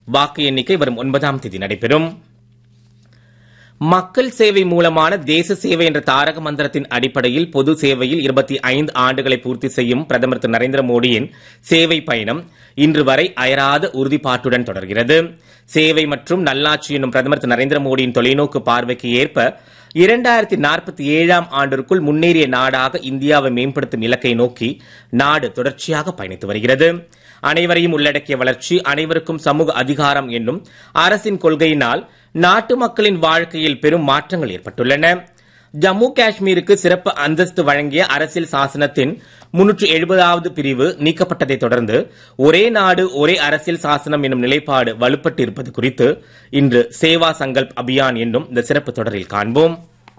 வாக்கு எண்ணிக்கை வரும் ஒன்பதாம் தேதி நடைபெறும் மக்கள் சேவை மூலமான தேச சேவை என்ற தாரக மந்திரத்தின் அடிப்படையில் பொது சேவையில் இருபத்தி ஐந்து ஆண்டுகளை பூர்த்தி செய்யும் பிரதமர் திரு நரேந்திர மோடியின் சேவை பயணம் இன்று வரை அயராத உறுதிப்பாட்டுடன் தொடர்கிறது சேவை மற்றும் நல்லாட்சி என்னும் பிரதமர் திரு நரேந்திர மோடியின் தொலைநோக்கு பார்வைக்கு ஏற்ப இரண்டாயிரத்தி நாற்பத்தி ஏழாம் ஆண்டிற்குள் முன்னேறிய நாடாக இந்தியாவை மேம்படுத்தும் இலக்கை நோக்கி நாடு தொடர்ச்சியாக பயணித்து வருகிறது அனைவரையும் உள்ளடக்கிய வளர்ச்சி அனைவருக்கும் சமூக அதிகாரம் என்னும் அரசின் கொள்கையினால் நாட்டு மக்களின் வாழ்க்கையில் பெரும் மாற்றங்கள் ஏற்பட்டுள்ளன ஜம்மு காஷ்மீருக்கு சிறப்பு அந்தஸ்து வழங்கிய அரசியல் சாசனத்தின் முன்னூற்று எழுபதாவது பிரிவு நீக்கப்பட்டதை தொடர்ந்து ஒரே நாடு ஒரே அரசியல் சாசனம் என்னும் நிலைப்பாடு வலுப்பட்டு இருப்பது குறித்து இன்று சேவா சங்கல்ப் அபியான் என்னும் இந்த சிறப்பு தொடரில் காண்போம்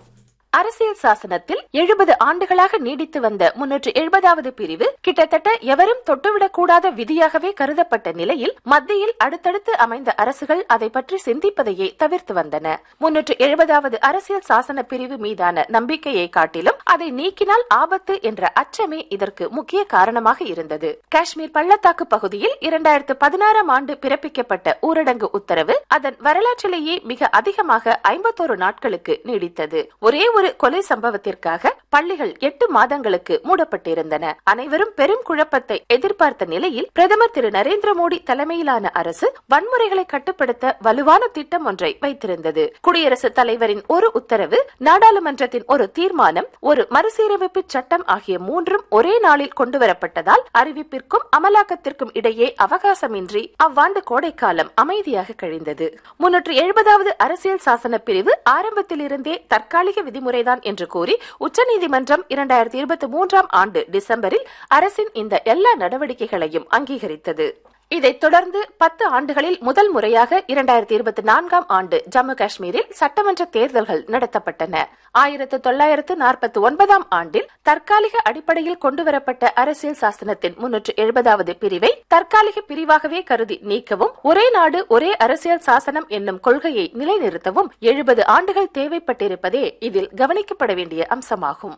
அரசியல் சாசனத்தில் எழுபது ஆண்டுகளாக நீடித்து வந்த முன்னூற்று எழுபதாவது பிரிவு கிட்டத்தட்ட எவரும் தொட்டுவிடக்கூடாத விதியாகவே கருதப்பட்ட நிலையில் மத்தியில் அடுத்தடுத்து அமைந்த அரசுகள் அதை பற்றி சிந்திப்பதையே தவிர்த்து வந்தன முன்னூற்று எழுபதாவது அரசியல் சாசன பிரிவு மீதான நம்பிக்கையை காட்டிலும் அதை நீக்கினால் ஆபத்து என்ற அச்சமே இதற்கு முக்கிய காரணமாக இருந்தது காஷ்மீர் பள்ளத்தாக்கு பகுதியில் இரண்டாயிரத்து பதினாறாம் ஆண்டு பிறப்பிக்கப்பட்ட ஊரடங்கு உத்தரவு அதன் வரலாற்றிலேயே மிக அதிகமாக ஐம்பத்தோரு நாட்களுக்கு நீடித்தது ஒரே ஒரு கொலை சம்பவத்திற்காக பள்ளிகள் எட்டு மாதங்களுக்கு மூடப்பட்டிருந்தன அனைவரும் பெரும் குழப்பத்தை எதிர்பார்த்த நிலையில் பிரதமர் திரு நரேந்திர மோடி தலைமையிலான அரசு வன்முறைகளை கட்டுப்படுத்த வலுவான திட்டம் ஒன்றை வைத்திருந்தது குடியரசுத் தலைவரின் ஒரு உத்தரவு நாடாளுமன்றத்தின் ஒரு தீர்மானம் ஒரு மறுசீரமைப்பு சட்டம் ஆகிய மூன்றும் ஒரே நாளில் கொண்டுவரப்பட்டதால் அறிவிப்பிற்கும் அமலாக்கத்திற்கும் இடையே அவகாசமின்றி அவ்வாண்டு கோடைக்காலம் அமைதியாக கழிந்தது முன்னூற்று எழுபதாவது அரசியல் சாசன பிரிவு ஆரம்பத்திலிருந்தே தற்காலிக விதிமுறைதான் என்று கூறி உச்சநீதிமன்றம் இரண்டாயிரத்தி இருபத்தி மூன்றாம் ஆண்டு டிசம்பரில் அரசின் இந்த எல்லா நடவடிக்கைகளையும் அங்கீகரித்தது இதைத் தொடர்ந்து பத்து ஆண்டுகளில் முதல் முறையாக இரண்டாயிரத்தி இருபத்தி நான்காம் ஆண்டு ஜம்மு காஷ்மீரில் சட்டமன்ற தேர்தல்கள் நடத்தப்பட்டன ஆயிரத்து தொள்ளாயிரத்து நாற்பத்தி ஒன்பதாம் ஆண்டில் தற்காலிக அடிப்படையில் கொண்டுவரப்பட்ட அரசியல் சாசனத்தின் முன்னூற்று எழுபதாவது பிரிவை தற்காலிக பிரிவாகவே கருதி நீக்கவும் ஒரே நாடு ஒரே அரசியல் சாசனம் என்னும் கொள்கையை நிலைநிறுத்தவும் எழுபது ஆண்டுகள் தேவைப்பட்டிருப்பதே இதில் கவனிக்கப்பட வேண்டிய அம்சமாகும்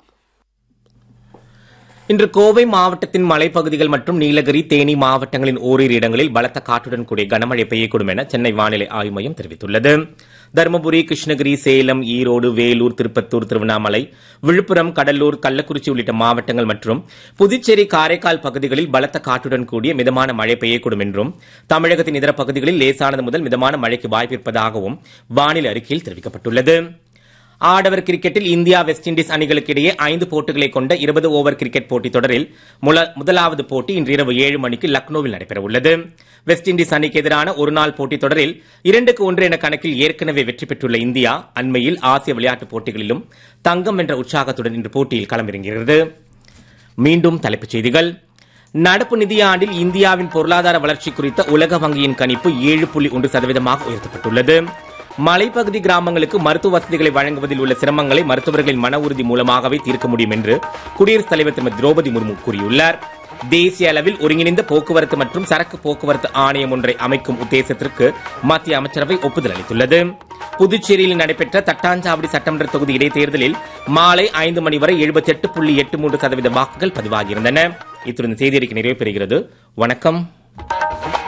இன்று கோவை மாவட்டத்தின் மலைப்பகுதிகள் மற்றும் நீலகிரி தேனி மாவட்டங்களின் ஓரிரு இடங்களில் பலத்த காற்றுடன் கூடிய கனமழை பெய்யக்கூடும் என சென்னை வானிலை ஆய்வு மையம் தெரிவித்துள்ளது தருமபுரி கிருஷ்ணகிரி சேலம் ஈரோடு வேலூர் திருப்பத்தூர் திருவண்ணாமலை விழுப்புரம் கடலூர் கள்ளக்குறிச்சி உள்ளிட்ட மாவட்டங்கள் மற்றும் புதுச்சேரி காரைக்கால் பகுதிகளில் பலத்த காற்றுடன் கூடிய மிதமான மழை பெய்யக்கூடும் என்றும் தமிழகத்தின் இதர பகுதிகளில் லேசானது முதல் மிதமான மழைக்கு வாய்ப்பிருப்பதாகவும் வானிலை அறிக்கையில் தெரிவிக்கப்பட்டுள்ளது ஆடவர் கிரிக்கெட்டில் இந்தியா வெஸ்ட் இண்டீஸ் அணிகளுக்கு இடையே ஐந்து போட்டிகளை கொண்ட இருபது ஓவர் கிரிக்கெட் போட்டித் தொடரில் முல- முதலாவது போட்டி இன்று இரவு ஏழு மணிக்கு லக்னோவில் நடைபெற உள்ளது வெஸ்ட் இண்டீஸ் அணிக்கு எதிரான ஒருநாள் போட்டித் தொடரில் இரண்டுக்கு ஒன்று என கணக்கில் ஏற்கனவே வெற்றி பெற்றுள்ள இந்தியா அண்மையில் ஆசிய விளையாட்டுப் போட்டிகளிலும் தங்கம் என்ற உற்சாகத்துடன் இன்று போட்டியில் களமிறங்குகிறது மீண்டும் தலைப்புச் செய்திகள் நடப்பு நிதியாண்டில் இந்தியாவின் பொருளாதார வளர்ச்சி குறித்த உலக வங்கியின் கணிப்பு ஏழு புள்ளி ஒன்று சதவீதமாக உயர்த்தப்பட்டுள்ளது மலைப்பகுதி கிராமங்களுக்கு மருத்துவ வசதிகளை வழங்குவதில் உள்ள சிரமங்களை மருத்துவர்களின் மன உறுதி மூலமாகவே தீர்க்க முடியும் என்று குடியரசுத் தலைவர் திருமதி திரௌபதி முர்மு கூறியுள்ளார் தேசிய அளவில் ஒருங்கிணைந்த போக்குவரத்து மற்றும் சரக்கு போக்குவரத்து ஆணையம் ஒன்றை அமைக்கும் உத்தேசத்திற்கு மத்திய அமைச்சரவை ஒப்புதல் அளித்துள்ளது புதுச்சேரியில் நடைபெற்ற தட்டாஞ்சாவடி சட்டமன்ற தொகுதி இடைத்தேர்தலில் மாலை ஐந்து மணி வரை எழுபத்தி எட்டு புள்ளி எட்டு மூன்று சதவீத வாக்குகள் பதிவாகியிருந்தன இத்துடன் செய்தியறிக்கை நிறைவு பெறுகிறது வணக்கம்